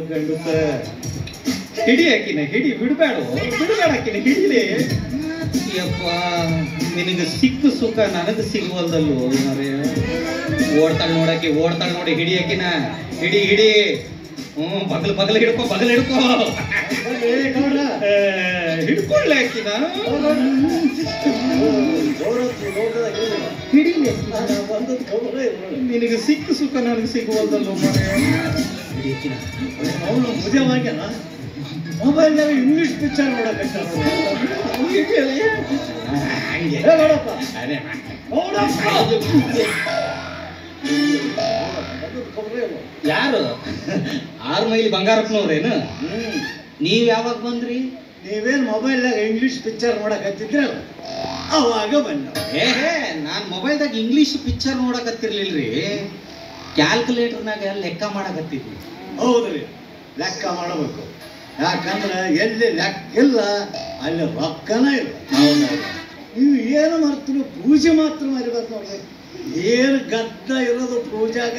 ಗಂಡಸ ಹಿಡಿ ಆಕಿನ ಹಿಡಿ ಬಿಡಬೇಡ ಬಿಡಬೇಡ ಆಕಿನ ಹಿಡಿಲಿ ಯಪ್ಪ ನಿನಗೆ ಸಿಕ್ಕ ಸುಖ ನನಗೆ ಸಿಗುವಲ್ದಲ್ಲು ಮಾರ್ರೆ. ಓಡ್ತಾಳ ನೋಡಕ್ಕೆ ಓಡ್ತಾಳ ನೋಡಿ ಹಿಡಿ ಆಕಿನ ಹಿಡಿ ಹಿಡಿ ಹ್ಞೂ ಬಗಲ್ ಬಗಲ್ ಹಿಡ್ಕೊ ಬಗಲ್ ಹಿಡ್ಕೊ ಏ, ಹಿಡ್ಕೊಳ್ಳೆ ಆಕಿನ ಹಿಡಿಲಿ ನಿನಗೆ ಸಿಕ್ಕ ಸುಖ ನನಗೆ ಸಿಗುವಲ್ದಲ್ಲು ಮಾರ್ರೆ. ಹಿಡಿ ಆಕಿನ ಅವನು ಮುಜವಾಗ್ಯಾನ ಮೊಬೈಲ್ನಾಗ ಇಂಗ್ಲಿಷ್ ಪಿಕ್ಚರ್ ನೋಡಕತ್ತ ಹಂಗೆ ನೋಡಪ್ಪ ಅದೇ ನೋಡಪ್ಪ ಯಾರು ಆರು ಮೈಲಿ ಬಂಗಾರಪ್ಪನವ್ರೇನು ಹ್ಮ್ ನೀವ್ ಯಾವಾಗ ಬಂದ್ರಿ ನೀವೇನ್ ಮೊಬೈಲ್ನಾಗ ಇಂಗ್ಲಿಷ್ ಪಿಕ್ಚರ್ ನೋಡಕತ್ತಿದ್ರಲ್ಲ ಅವಾಗ ಬಂದ ಏ ಹೇ ನಾನ್ ಮೊಬೈಲ್ದಾಗ ಇಂಗ್ಲಿಷ್ ಪಿಕ್ಚರ್ ನೋಡಕತ್ತಿರ್ಲಿಲ್ರಿ ಕ್ಯಾಲ್ಕುಲೇಟರ್ನಾಗ ಲೆಕ್ಕ ಮಾಡಕತ್ತಿದ್ವಿ ಹೌದ್ರಿ ಲೆಕ್ಕ ಮಾಡಬೇಕು ಯಾಕಂದ್ರೆ ಎಲ್ಲಿ ಲೆಕ್ಕ ಇಲ್ಲ ಅಲ್ಲಿ ರೊಕ್ಕನ ಇಲ್ಲ ಹೌದೌದು ನೀವು ಏನು ಮಾಡ್ತೀರಿ ಪೂಜೆ ಮಾತ್ರ ಮರಿಬೇಕು ನೋಡ್ರಿ ಏನು ಗದ್ದ ಇರೋದು ಪೂಜಾಗ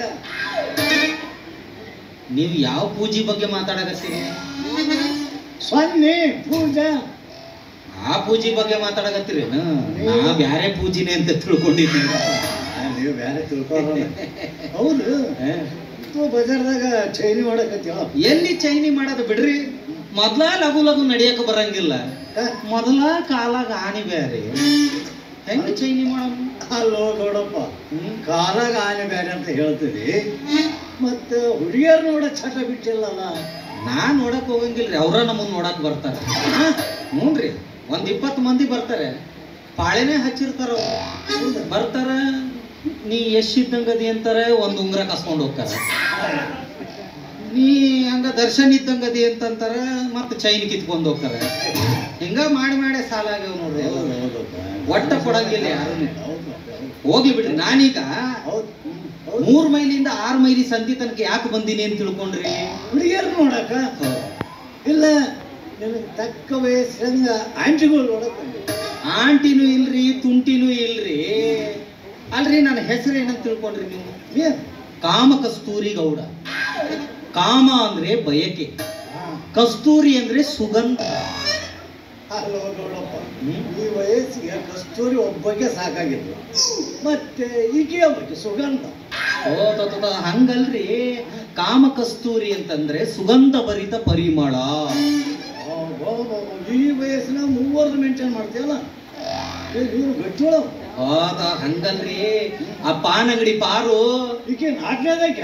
ನೀವ್ ಯಾವ ಪೂಜೆ ಬಗ್ಗೆ ಮಾತಾಡಕತ್ತೀರಿ ಸೊನ್ನೆ ಪೂಜಾ ಆ ಪೂಜೆ ಬಗ್ಗೆ ಮಾತಾಡಕತ್ತೀರೇನು ನಾ ಬ್ಯಾರೆ ಪೂಜಿನೇ ಅಂತ ತಿಳ್ಕೊಂಡಿದ್ದೀನಿ ಆ, ನೀವು ಬೇರೆ ತಿಳ್ಕೊಳ್ಳೋಣ ಹೌದು ಏ, ಇವತ್ತು ಬಜಾರ್ದಾಗ ಚೈನಿ ಮಾಡಕತ್ತೀವ ಎಲ್ಲಿ ಚೈನಿ ಮಾಡೋದು ಬಿಡ್ರಿ ಮೊದ್ಲ ಲಘು ಲಘು ನಡಿಯಕ ಬರಂಗಿಲ್ಲ ಮೊದಲ ಕಾಲಾಗ ಆನಿ ಬ್ಯಾರೆ ಹೆಂಗ ಚೈನಿ ಮಾಡೋದು ಅಲ್ಲೋ ನೋಡಪ್ಪ ಹ್ಮ್ ಕಾಲಾಗ ಆನೆ ಬೇರೆ ಅಂತ ಹೇಳ್ತೀವಿ ಮತ್ತೆ ಹುಡುಗಿಯರು ನೋಡ ಚಟ ಬಿಟ್ಟಿಲ್ಲಲ್ಲ ನಾ ನೋಡಕ್ ಹೋಗಂಗಿಲ್ರಿ ಅವ್ರ ನಮ್ಮನ್ನ ನೋಡಕ್ ಬರ್ತಾರ ಹ್ಞೂನ್ರಿ ಒಂದ್ ಇಪ್ಪತ್ತು ಮಂದಿ ಬರ್ತಾರೆ ಪಾಳೆನೆ ಹಚ್ಚಿರ್ತಾರ ಅವ್ರು. ಬರ್ತಾರ ನೀ ಎಷ್ಟ್ ಇದ್ದಂಗದಿ ಅಂತಾರೆ ಒಂದ್ ಉಂಗ್ರ ಕಸ್ಕೊಂಡ್ ಹೋಗ್ತಾರ ನೀ ಹಂಗ ದರ್ಶನ್ ಇದ್ದಂಗದಿ ಅಂತಂತಾರ ಮತ್ತ ಚೈನ್ ಕಿತ್ಕೊಂಡ್ ಹೋಗ್ತಾರ ಹಿಂಗ ಮಾಡಿ ಮಾಡಿ ಸಾಲ ಆಗ್ಯಾವ ನೋಡ್ರಿ ಎಲ್ಲ. ಹೌದು, ಹೌದಪ್ಪ. ಒಟ್ಟ ಕೊಡಂಗಿಲ್ಲ ಯಾರನ್ನು ಹೌದು, ಹೌದು. ಹೋಗ್ಲಿ ಬಿಡ್ರಿ ನಾನೀಗ ಹೌದು, ಹೌದು. ಮೂರ್ ಮೈಲಿಂದ ಆರ್ ಮೈಲಿ ಸಂತಿ ತನಕ ಯಾಕೆ ಬಂದೀನಿ ಅಂತ ತಿಳ್ಕೊಂಡ್ರಿ ಹುಡುಗಿಯರು ನೋಡಕ ಇಲ್ಲ ನಿನಗೆ ತಕ್ಕ ವಯಸ್ಸಂಗ ಆಂಟಿಗಳು ನೋಡಕ್ ಬಂದೆ. ಆಂಟಿನೂ ಇಲ್ರಿ ತುಂಟಿನೂ ಇಲ್ರಿ ಅಲ್ರಿ ನನ್ನ ಹೆಸರು ಏನಂತ ತಿಳ್ಕೊಂಡ್ರಿ ನೀವು ಏನ್? ಕಾಮ ಕಸ್ತೂರಿ ಗೌಡ ಕಾಮ ಅಂದ್ರೆ ಬಯಕೆ ಹಾ. ಕಸ್ತೂರಿ ಅಂದ್ರೆ ಸುಗಂಧ ಅಲ್ಲೋ ನೋಡಪ್ಪ ಹ್ಮ್. ಈ ವಯಸ್ಸಿಗೆ ಕಸ್ತೂರಿ ಒಬ್ಬಗೆ ಸಾಕಾಗಿತ್ತು ಮತ್ತೆ ಈಕೆ ಒಬ್ಬಕ್ಕೆ ಸುಗಂಧ ಓ ತ ತ ತ, ಹಂಗಲ್ರಿ ಕಾಮ ಕಸ್ತೂರಿ ಅಂತಂದ್ರೆ ಸುಗಂಧ ಭರಿತ ಪರಿಮಳ ಅಬ್ಬಬ್ಬಬ್ಬ, ಈ ವಯಸ್ಸಿನ ಮೂವರು ಮೇಂಟೈನ್ ಮಾಡ್ತೀವಲ್ಲ ಇವ್ರು ಗಟ್ಟಿಗಳ ಓ ತ, ಹಂಗಲ್ರಿ ಆ ಪಾನ್ ಅಂಗಡಿ ಪಾರು ಈಕೆ ನಾಲ್ಕನೇದಕ್ಕೆ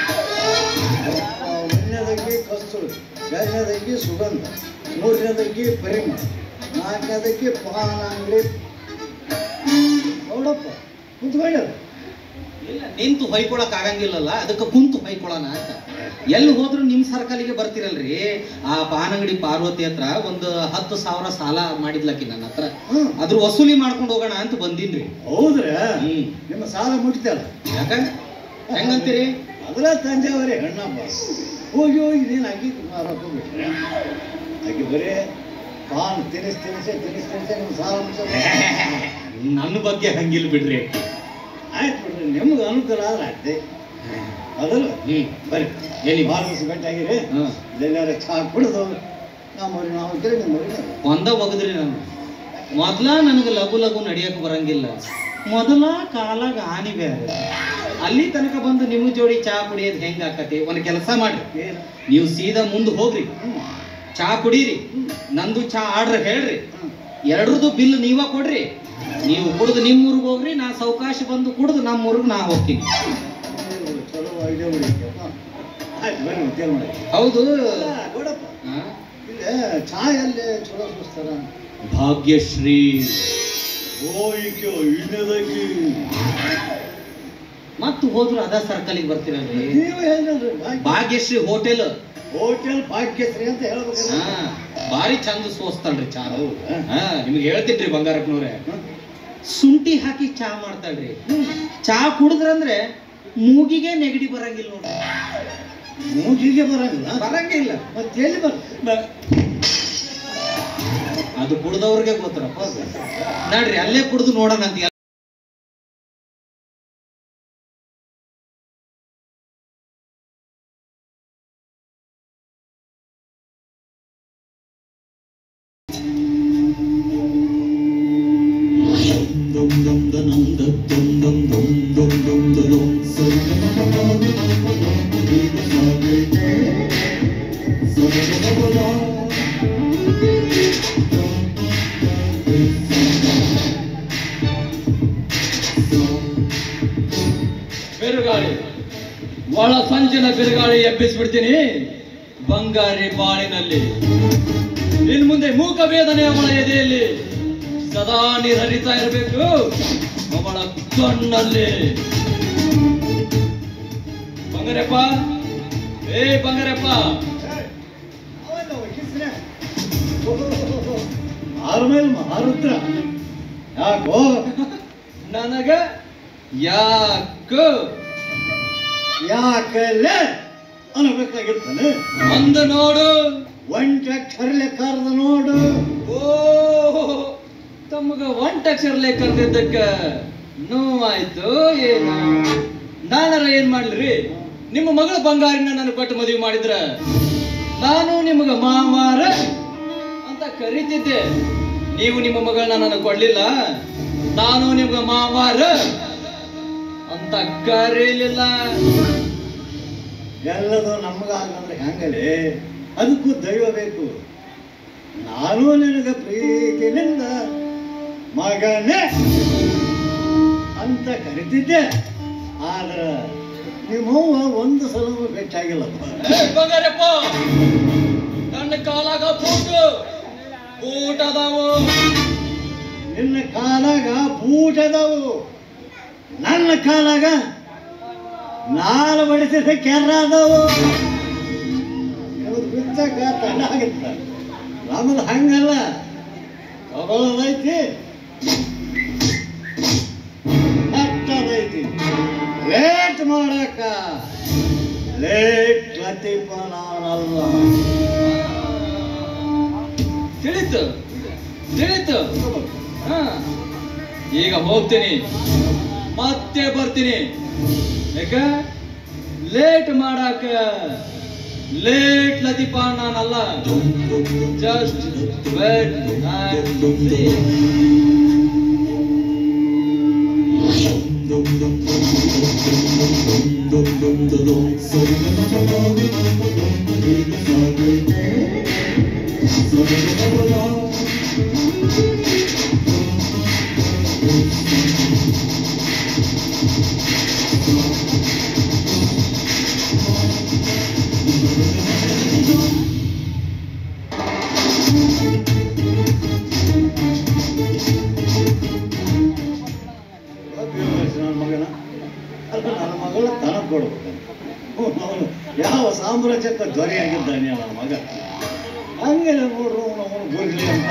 ಒಂದನೇದಕ್ಕೆ ಕಸ್ತೂರಿ ಎರಡನೇದಕ್ಕೆ ಸುಗಂಧ ಮೂರನೇದಕ್ಕೆ ಪರಿಮಳ ನಾಲ್ಕನೇದಕ್ಕೆ ಪಾನ ಅಂಗಡಿ ನೋಡಪ್ಪ ಕುತ್ಕೊಂಡ್ಯಾರ ಇಲ್ಲ ನಿಂತು ಹೊಯ್ಕೊಳಕ್ ಆಗಂಗಿಲ್ಲಲ್ಲ ಅದಕ್ಕೆ ಕುಂತು ಹೊಯ್ಕೊಳಣ ಅಂತ ಎಲ್ಲಿ ಹೋದ್ರು ನಿಮ್ ಸರ್ಕಲಿಗೆ ಬರ್ತಿರಲ್ರಿ ಆ ಪಾನಂಗಡಿ ಪಾರ್ವತಿ ಹತ್ರ ಒಂದು ಹತ್ತು ಸಾವಿರ ಸಾಲ ಮಾಡಿದ್ಲಕ್ಕಿ ನನ್ನ ಹತ್ರ ಹ್ಮ್ ಅದ್ರ ವಸೂಲಿ ಮಾಡ್ಕೊಂಡು ಹೋಗೋಣ ಅಂತ ಬಂದಿನ್ರಿ ಹೌದ್ರ ಹ್ಮ್ ನಿಮ್ಮ ಸಾಲ ಮುಟ್ತಲ್ಲ ಯಾಕ ಹೆಂಗಂತೀರಿ ಅದರ ತಂಜಾವರಿ ಹಣ್ಣಪ್ಪ ಹೋಗಿ ಹೋಗಿ ನೀನು ಆಗಿ ಮಾರಕ್ಕೆ ಹೋಗ್ಬಿಟ್ರೆ ಆಕೆ ಬರೀ ಪಾನ್ ತಿನಿಸ್ ತಿನಿಸೆ ತಿನಿಸ್ ತಿನಿಸೆ ನಿಮ್ಮ ಸಾಲ ಮುಟ್ಸೋದು ನನ್ನ ಬಗ್ಗೆ ಹಂಗಿಲ್ ಬಿಡ್ರಿ ಆಯ್ತು ಬಿಡ್ರಿ ನಿಮ್ಗೆ ಅನುಕೂಲ ಆದ್ರೆ ಆಯ್ತು ಅದಲ್ಲ ಹ್ಮ್ ಬರ್ರಿ ಎಲ್ಲಿ ಭಾಳ ದಿವಸ ಭೇಟಿಯಾಗಿರಿ ಹ್ಮ್. ಎಲ್ಲಾರ ಚಹಾ ಕುಡಿದು ನಾವು ಮರಿ ನಾವು ಕೇಳಿ ನಿಮ್ಮ ಮರಿ ಒಂದ ಒಗದ್ರಿ ನಾನು ಮೊದ್ಲ ನನಗೆ ಲಘು ಲಘು ನಡಿಯಕ್ ಬರಂಗಿಲ್ಲ ಮೊದಲ ಕಾಲಾಗ ಆನಿ ಬೇರೆ ಅಲ್ಲಿ ತನಕ ಬಂದು ನಿಮ್ಮ ಜೋಡಿ ಚಾ ಕುಡಿಯೋದು ಹೆಂಗ್ ಆಕತಿ ಒಂದ್ ಕೆಲಸ ಮಾಡ್ರಿ ಏನು ನೀವು ಸೀದಾ ಮುಂದೆ ಹೋಗ್ರಿ ಹ್ಞೂ ಚಾ ಕುಡೀರಿ ನಂದು ಚಾ ಆರ್ಡರ್ ಹೇಳ್ರಿ ಎರಡ್ರದ್ದು ಬಿಲ್ ನೀವ ಕೊಡ್ರಿ ನೀವು ಕುಡ್ದು ನಿಮ್ಮ ಊರಿಗೆ ಹೋಗ್ರಿ ನಾ ಸಾವಕಾಶ ಬಂದು ಕುಡ್ದು ನಮ್ಮ ಊರಿಗೆ ನಾ ಹೋಗ್ತೀನಿ ಚಲೋ ಐಡಿಯಾ ಹೊಡಿಯಪ್ಪ ಆಯ್ತು ಬರ್ರಿ ಉದ್ಯೋಗ ಮಾಡಿ ಹೌದು ಅಲ್ಲ, ಗೌಡಪ್ಪ ಆ? ಇಲ್ಲೇ ಚಾ ಎಲ್ಲಿ ಚಲೋ ಸುಸ್ತಾರ ಭಾಗ್ಯಶ್ರೀ ಓ ಈಕೆ ಐದನೇದಾಗಿ ಮತ್ತು ಹೋದ್ರು ಅದ ಸರ್ಕಲಿಗೆ ಬರ್ತೀರಲ್ರಿ ನೀವು ಹೇಳಿದ್ರಿ ಭಾಗ್ಯಶ್ರೀ ಹೋಟೆಲ್ ಹೋಟೆಲ್ ಭಾಗ್ಯಶ್ರೀ ಅಂತ ಹೇಳ್ಬೇಕು ಹಾ ಭಾರಿ ಚಂದ ಸೋಸ್ತಾಳ್ರಿ ಚಾ ಹೌದಾ? ಹಾ ನಿಮ್ಗೆ ಹೇಳ್ತಿನ್ರಿ ಬಂಗಾರಪ್ಪನವ್ರೆ ಶುಂಠಿ ಹಾಕಿ ಚಾ ಮಾಡ್ತಾಳ್ರಿ ಚಾ ಕುಡಿದ್ರಂದ್ರೆ ಮೂಗಿಗೆ ನೆಗಡಿ ಬರಂಗಿಲ್ಲ ನೋಡ್ರಿ ಮೂಗಿಗೆ ಬರಂಗಿಲ್ಲ ಬರಂಗಿಲ್ಲ ಮತ್ತೆ ಎಲ್ಲಿ ಬರ್ ಬ- ಅದು ಕುಡ್ದವ್ರಿಗೆ ಗೊತ್ತರಪ್ಪ ಅದು. ನೋಡ್ರಿ ಅಲ್ಲೇ ಕುಡ್ದು ನೋಡೋಣ ಅಂತ ಒಳ ಸಂಚಿನ ಬಿರುಗಾಳಿ ಎಬ್ಬಿಸ್ಬಿಡ್ತೀನಿ ಬಂಗಾರಿ ಬಾಳಿನಲ್ಲಿ ಇನ್ ಮುಂದೆ ಮೂಕ ವೇದನೆ ಅವಳ ಎದೆಯಲ್ಲಿ ಸದಾ ನೀರು ಹರಿತಾ ಇರಬೇಕು ಅವಳ ಕಣ್ಣಲ್ಲಿ ಬಂಗಾರಪ್ಪ ಏ ಬಂಗಾರಪ್ಪ ಆರ್ಮೇಲ್ ಮಹಾರುದ್ರ ಯಾಕೋ ನನಗ ಯಾಕ ಯಾಕಲ್ಲೇ ಅನ್ಬೇಕಾಗಿರ್ತಾನೆ ಅಂದ ನೋಡು ಒಂಟಕ್ಷರಲೆ ಕರೆದ ನೋಡು ಓ ತಮಗ ಒಂಟಕ್ಷರಲೆ ಕರೆದಿದ್ದಕ್ಕ ನೋವಾಯ್ತು ಏನು ನಾನರ ಏನ್ ಮಾಡ್ಲಿ ನಿಮ್ಮ ಮಗಳ ಬಂಗಾರಿನ ನಾನು ಕೊಟ್ಟು ಮದುವೆ ಮಾಡಿದ್ರ ನಾನು ನಿಮಗ ಮಾವಾರ ಅಂತ ಕರೀತಿದ್ದೆ ನೀವು ನಿಮ್ಮ ಮಗಳನ್ನ ನನಗೆ ಕೊಡ್ಲಿಲ್ಲ ನಾನು ನಿಮ್ಗ ಮಾವಾರ ಅಂತ ಕರೀಲಿಲ್ಲ ಎಲ್ಲದೂ ನಮಗಾಗಂದ್ರೆ ಹೆಂಗಲೇ ಅದಕ್ಕೂ ದೈವ ಬೇಕು ನಾನು ನಿನಗೆ ಪ್ರೀತಿನಿಂದ ಮಗನೇ ಅಂತ ಕರಿತಿದ್ದೆ ಆದ್ರೆ ನಿಮ್ಮವ್ವ ಒಂದು ಸಲವೂ ಭೇಟಿಯಾಗಿಲ್ಲಪ್ಪ ಏ, ಬಂಗಾರಪ್ಪ ನನ್ನ ಕಾಲಾಗ ಬೂಟು ಬೂಟ್ ಅದಾವು ನಿನ್ನ ಕಾಲಾಗ ಬೂಟ್ ಅದಾವು ನನ್ನ ಕಾಲಾಗ ನಾಲ್ ಬಡಿಸಿದ ಕೆರ್ರ ಅದಾವು ಇವ್ರು ಬಿಚ್ಚಕ ತಡ ಆಗುತ್ತ ನಮ್ಮದು ಹಂಗಲ್ಲ ತಗೊಳ್ಳೋದೈತಿ ಹತ್ತದೈತಿ ಲೇಟ್ ಮಾಡಕ ಲೇಟ್ ಲತೀಫ ನಾನಲ್ಲ ತಿಳಿತು ತಿಳಿತು ಹಾ ಈಗ ಹೋಗ್ತೀನಿ ಮತ್ತೆ ಬರ್ತೀನಿ ಯಾಕ ಲೇಟ್ ಮಾಡಾಕ ಲೇಟ್ ಲತಿಪ ನಾನಲ್ಲ ಜಸ್ಟ್ ವೇಟ್ ನನ್ನ ಮಗನ ಅಲ್ಲ ನನ್ನ ಮಗಳು ತನಕ ಕೊಡ್ಬೇಕು ಅವನು ಯಾವ ಸಾಮ್ರಾಜ್ಯಕ್ಕೆ ದೊರೆಯಾಗಿದ್ದಾನೆ ನನ್ನ ಮಗ ಹಂಗೆ ನೋಡ್ರು ಅವನು ಬರ್ಲಿ ಅಂತ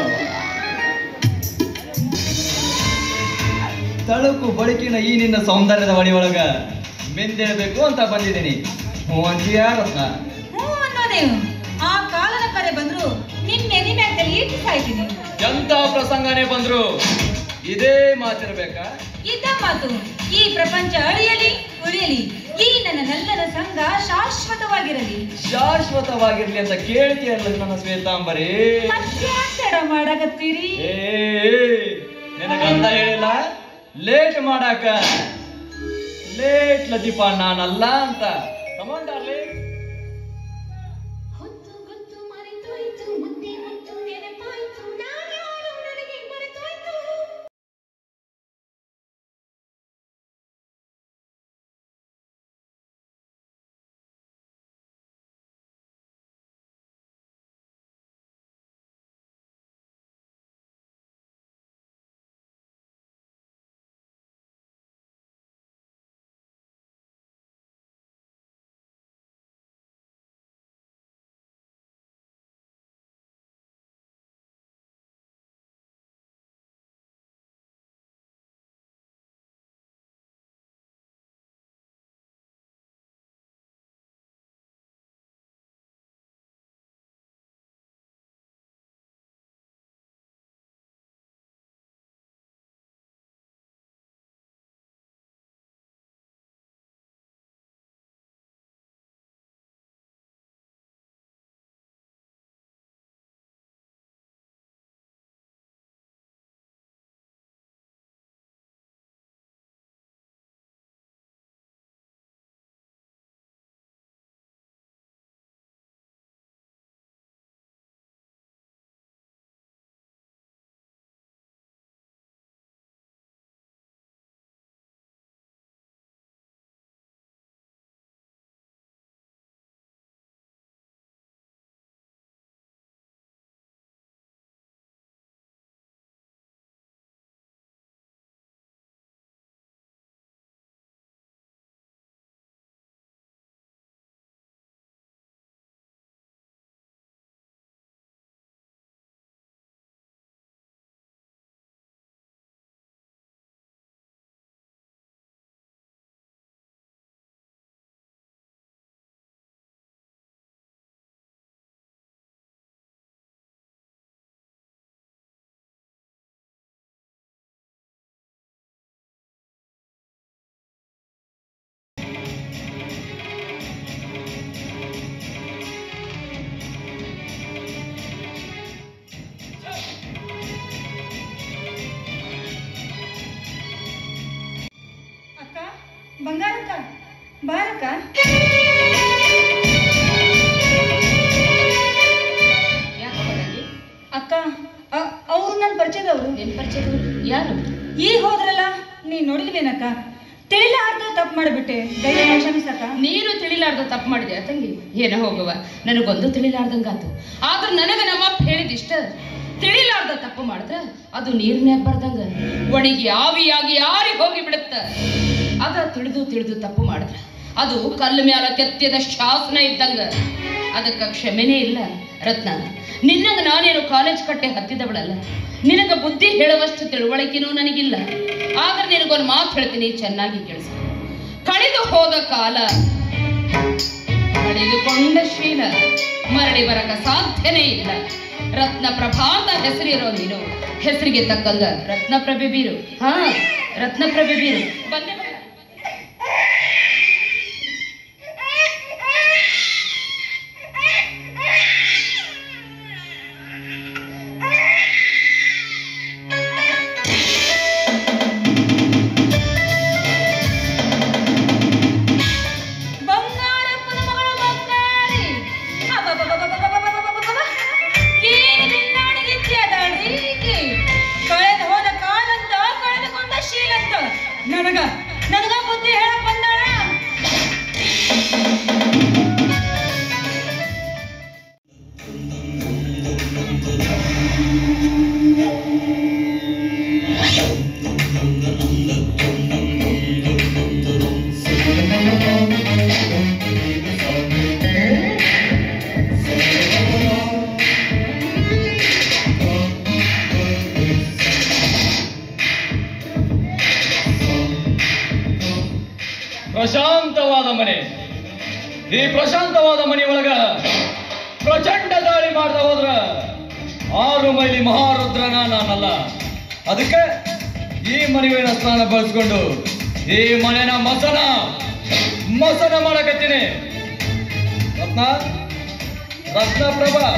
ತಳುಕು ಬಳುಕಿನ ಈ ನಿನ್ನ ಸೌಂದರ್ಯದ ಒಳಗ ಮೆಂದೇಳ್ಬೇಕು ಅಂತ ಬಂದಿದ್ದೀನಿ ಹ್ಞೂ ಅಂತೀಯ ರತ್ನ ಹ್ಞೂ ಅನ್ನೋದೇನು ಆ ಕಾಲನ ಕರೆ ಬಂದ್ರು ನಿನ್ ನೆನೆ ಮ್ಯಾಗದಲ್ಲಿ ಇಟ್ಟು ಸಾಯ್ತೀನಿ ಎಂತ ಪ್ರಸಂಗನೇ ಬಂದ್ರು ಇದೇ ಮಾತಿರ್ಬೇಕಾ ಇದ್ದ ಮಾತು ಈ ಪ್ರಪಂಚ ಅಳಿಯಲಿ ಉಳಿಯಲಿ ಈ ನನ್ನ ನಲ್ಲನ ಸಂಘ ಶಾಶ್ವತವಾಗಿರಲಿ ಶಾಶ್ವತವಾಗಿರ್ಲಿ ಅಂತ ಕೇಳ್ತೀಯಲ್ಲ ನನ್ನ ಶ್ವೇತಾಂಬರಿ ಮತ್ತ್ಯಾಕ್ ತಡ ಮಾಡಕತ್ತೀರಿ ಏ ನಿನಗಂತ ಹೇಳಿಲ್ಲ ಲೇಟ್ ಮಾಡಾಕ ಲೇಟ್ ಲದೀಪ ನಾನಲ್ಲ ಅಂತ ಕಮಾಂಡ್ ಡಾರ್ಲಿಂಗ್ ಬಂಗಾರಕ್ಕ ಬಾರಕ್ಕ ಯಾಕಪ್ಪ ತಂಗಿ ಅಕ್ಕ ಅವ್ರು ನನ್ನ ಪರಿಚಯದವರು ನಿನ್ ಪರಿಚಯದವ್ರು ಯಾರು ಈಗ ಹೋದ್ರಲ್ಲ ನೀನ್ ನೋಡಿದ್ಲೇನಕ್ಕ ತಿಳಿಲಾರ್ದ ತಪ್ಪು ಮಾಡಿಬಿಟ್ಟೆ ದಯಮಾಡಿ ಕ್ಷಮಿಸಕ್ಕ ನೀನು ತಿಳಿಲಾರ್ದ ತಪ್ಪು ಮಾಡಿದೆ ತಂಗಿ ಏನ ಹೋಗುವ ನನಗೊಂದು ತಿಳಿಲಾರ್ದಂಗಾತು ಆದ್ರೆ ನನಗ ನಮ್ಮಪ್ಪ ಹೇಳಿದಿಷ್ಟ ತಿಳಿಲಾರ್ದ ತಪ್ಪು ಮಾಡಿದ್ರ ಅದು ನೀರ್ನ್ಯಾಗ ಬರ್ದಂಗ ಒಣಗಿ ಆವಿಯಾಗಿ ಯಾರಿ ಹೋಗಿ ಬಿಡುತ್ತ ಅದ ತಿಳಿದು ತಿಳಿದು ತಪ್ಪು ಮಾಡಿದ್ರ ಅದು ಕಲ್ಲು ಮ್ಯಾಲ ಕೆತ್ತಿದ ಶಾಸನ ಇದ್ದಂಗ ಅದಕ್ಕ ಕ್ಷಮೆನೇ ಇಲ್ಲ ರತ್ನ ನಿನ್ನಂಗ ನಾನೇನು ಕಾಲೇಜ್ ಕಟ್ಟೆ ಹತ್ತಿದವಳಲ್ಲ ನಿನಗ ಬುದ್ಧಿ ಹೇಳುವಷ್ಟು ತಿಳುವಳಿಕೆನೂ ನನಗಿಲ್ಲ ಆದ್ರೆ ನಿನಗೊಂದು ಮಾತು ಹೇಳ್ತೀನಿ ಚೆನ್ನಾಗಿ ಕೇಳಿಸ ಕಳೆದು ಹೋದ ಕಾಲ ಕಳೆದುಕೊಂಡ ಶೀಲ ಮರಳಿ ಬರಕ ಸಾಧ್ಯನೇ ಇಲ್ಲ ರತ್ನಪ್ರಭಾ ಅಂತ ಹೆಸರಿರೋ ನೀನು ಹೆಸರಿಗೆ ತಕ್ಕಂಗ ರತ್ನಪ್ರಭೆ ಬೀರು ಹಾ ರತ್ನಪ್ರಭೆ ಬೀರು ಬಂದೆ ಬೇಡ ಬಂಗಾರಪ್ಪನ ಮಗಳು ಬಂಗಾರಿ ಅಬ್ಬಬ್ಬಬ್ಬಬ್ಬಬ್ಬಬ್ಬಬ್ಬಬ್ಬಬ್ಬ. ಏನು ಬಿನ್ನಾಣಿಗಿತ್ತಿ ಅದಾಳ್ರಿ ಈಕಿ? ಕಳೆದು ಹೋದ ಕಾಲಂತ ಕಳೆದುಕೊಂಡ ಶೀಲಂತ ನನಗ ನನಗ ಬುದ್ಧಿ ಹೇಳಕ್ ಬಂದಾಳ ಪ್ರಶಾಂತವಾದ ಮನೆ ಈ ಪ್ರಶಾಂತವಾದ ಮನೆಯೊಳಗ ಪ್ರಚಂಡ ದಾಳಿ ಮಾಡ್ದ ಹೋದ್ರ ಆರು ಮೈಲಿ ಮಹಾರುದ್ರನ ನಾನಲ್ಲ ಅದಕ್ಕೆ ಈ ಮನೆಗಳ ಸ್ನಾನ ಬಳಸ್ಕೊಂಡು ಈ ಮನೆನ ಮಸನ ಮಸನ ಮಾಡಕತ್ತೀನಿ ರತ್ನ ರತ್ನಪ್ರಭಾ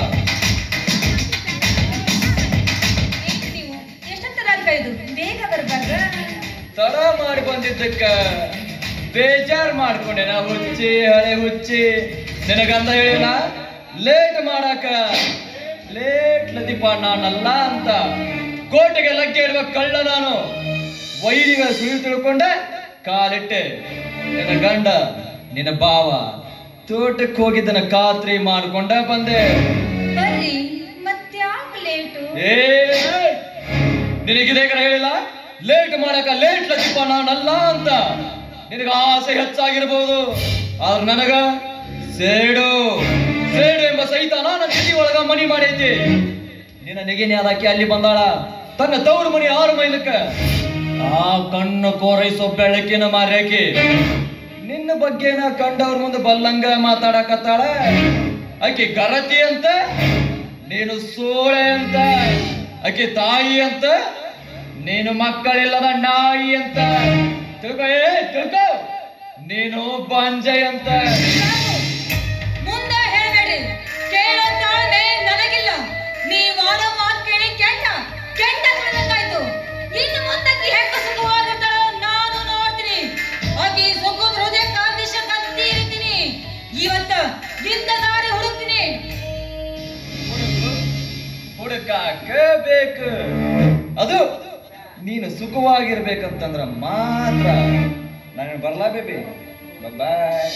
ಏನ್ರಿ ನೀವು ಎಷ್ಟೊತ್ತದಾಗ ಇದು ಬೇಗ ಬರ್ಬಾರ್ದ ತಡ ಮಾಡಿ ಬಂದಿದ್ದಕ್ಕ ಬೇಜಾರ್ ಮಾಡ್ಕೊಂಡೆ ನಾ ಹುಚ್ಚಿ ಹಳೆ ಹುಚ್ಚಿ ನಿನಗಂತ ಹೇಳಿಲ್ಲ ಲೇಟ್ ಮಾಡಾಕ ಲೇಟ್ ಲತಿಪ ನಾನಲ್ಲ ಅಂತ ಕೋಟೆಗೆ ಲಗ್ಗೆ ಇಡುವ ಕಳ್ಳ ನಾನು ವೈರಿಗಳ ಸುಳಿ ತಿಳ್ಕೊಂಡೆ ಕಾಲಿಟ್ಟೆ ನಿನ್ನ ಗಂಡ ನಿನ್ನ ಭಾವ ತೋಟಕ್ಕೆ ಹೋಗಿದ್ದನ ಖಾತ್ರಿ ಮಾಡ್ಕೊಂಡ ಬಂದೆ ಬರ್ರಿ ಮತ್ತ್ಯಾಕ್ ಲೇಟು ಏ ನಿನಗಿದೆ ಹೇಳಿಲ್ಲ ಲೇಟ್ ಮಾಡಕ ಲೇಟ್ ಲತಿಪ ನಾನಲ್ಲ ಅಂತ ನಿನಗ ಆಸೆ ಹೆಚ್ಚಾಗಿರ್ಬೋದು ಆದ್ರೆ ನನಗ ಸೇಡು ಸೇಡು ಎಂಬ ಸಹಿತ ನನ್ನ ತಿಳಿ ಒಳಗ ಮನಿ ಮಾಡೈತಿ ನಿನ್ನ ನೆಗೆನೆ ಅದಕ್ಕೆ ಅಲ್ಲಿ ಬಂದಾಳ ತನ್ನ ತವರು ಮನಿ ಆರು ಮೈಲಕ್ಕ ಆ ಕಣ್ಣು ಕೋರೈಸೋ ಬೆಳಕಿನ ಮಾರ್ಯಾಕಿ ನಿನ್ನ ಬಗ್ಗೆನ ಕಂಡವ್ರ ಮುಂದೆ ಬಲ್ಲಂಗ ಮಾತಾಡಕತ್ತಾಳ ಆಕಿ ಗರತಿ ಅಂತ ನೀನು ಸೋಳೆ ಅಂತ ಆಕಿ ತಾಯಿ ಅಂತ ನೀನು ಮಕ್ಕಳಿಲ್ಲದ ನಾಯಿ ಅಂತ ತಿಳ್ಕೊ ಏ ತಿಳ್ಕೊ ನೀನು ಬಂಜೆ ಅಂತ ಮುಂದೆ ಹೇಳ್ಬೇಡ್ರಿ ಕೇಳೋ ತಾಳ್ಮೆ ನನಗಿಲ್ಲ ನೀವ್ ಆಡೋ ಮಾತು ಕೇಳಿ ಕೆಟ್ಟ ಕೆಟ್ಟ ತಿಳಿದಂಗಾಯ್ತು ಇನ್ನು ಮುಂದಕ್ಕೆ ಹೆಂಗ ಸುಖವಾಗಿರ್ತಾಳೋ ನಾನು ನೋಡ್ತೀನಿ ಆಕಿ ಸುಖದ ಹೃದಯ ಕಾದಿಶ ಕತ್ತಿ ಇರ್ತೀನಿ ಇವತ್ತ ದಿಂದ ದಾರಿ ಹುಡುಕ್ತೀನಿ ಹುಡುಕಾಕ ಬೇಕು ಅದು ನೀನು ಸುಖವಾಗಿರ್ಬೇಕಂತಂದ್ರ ಮಾತ್ರ ನಾನು ಬರ್ಲಾ ಬೇಬಿ ಬಾಯ್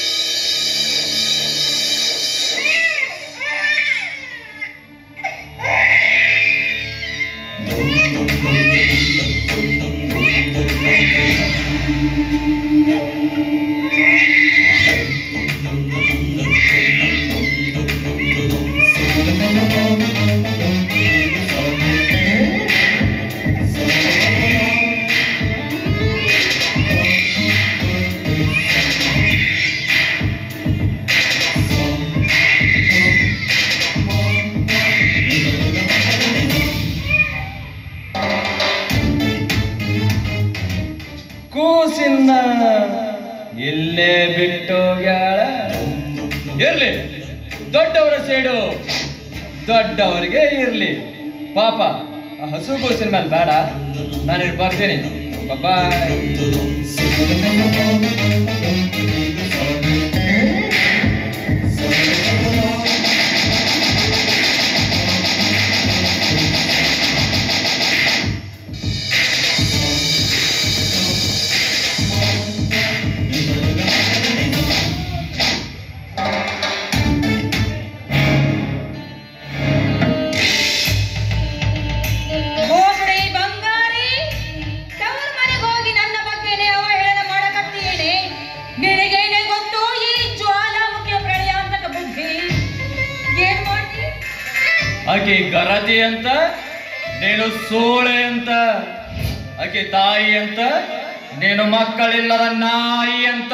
ಕೂಸಿನ ಇಲ್ಲೇ ಬಿಟ್ಟೋಗ್ಯಾಳ ಇರ್ಲಿ ದೊಡ್ಡವರ ಸೇಡು ದೊಡ್ಡವರಿಗೆ ಇರ್ಲಿ ಪಾಪ ಆ ಹಸು ಕೂಸಿನ ಮೇಲೆ ಬೇಡ ನಾನು ಇಲ್ಲಿ ಬರ್ತೀನಿ ಬಾಯ್ ಹೋಗ್ಬಿಡಿ ಬಂಗಾರಿ ತವರ ಮನೆಗೆ ಹೋಗಿ ನನ್ನ ಬಗ್ಗೆನೇ ಅವಹೇಳನ ಮಾಡಕತ್ತೀನಿ ನಿನಗೇನೆ ಗೊತ್ತು ಈ ಜ್ವಾಲಾಮುಖಿಯ ಪ್ರಳಯ ಅಂತ ಬುದ್ಧಿ ಏನ್ ಮಾಡ್ತಿ ಆಕೆ ಗರತಿ ಅಂತ ನೀನು ಸೋಳೆ ಅಂತ ಆಕೆ ತಾಯಿ ಅಂತ ನೀನು ಮಕ್ಕಳಿಲ್ಲದ ನಾಯಿ ಅಂತ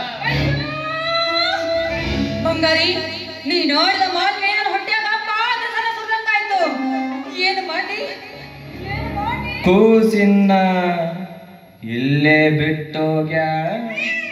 ಬಂಗಾರಿ ನೀನ್ ಆಡಿದ ಮಾತಿಗೆ ನನ್ನ ಹೊಟ್ಟೆಯಾಗ ಪಾದ ಸಲ ಸುರಿದಂಗಾಯ್ತು ಏನು ಮಾಡಿ ಏನು ಮಾಡಿ ಕೂಸಿನ್ನ ಇಲ್ಲೇ ಬಿಟ್ಟೋಗ್ಯಾಳ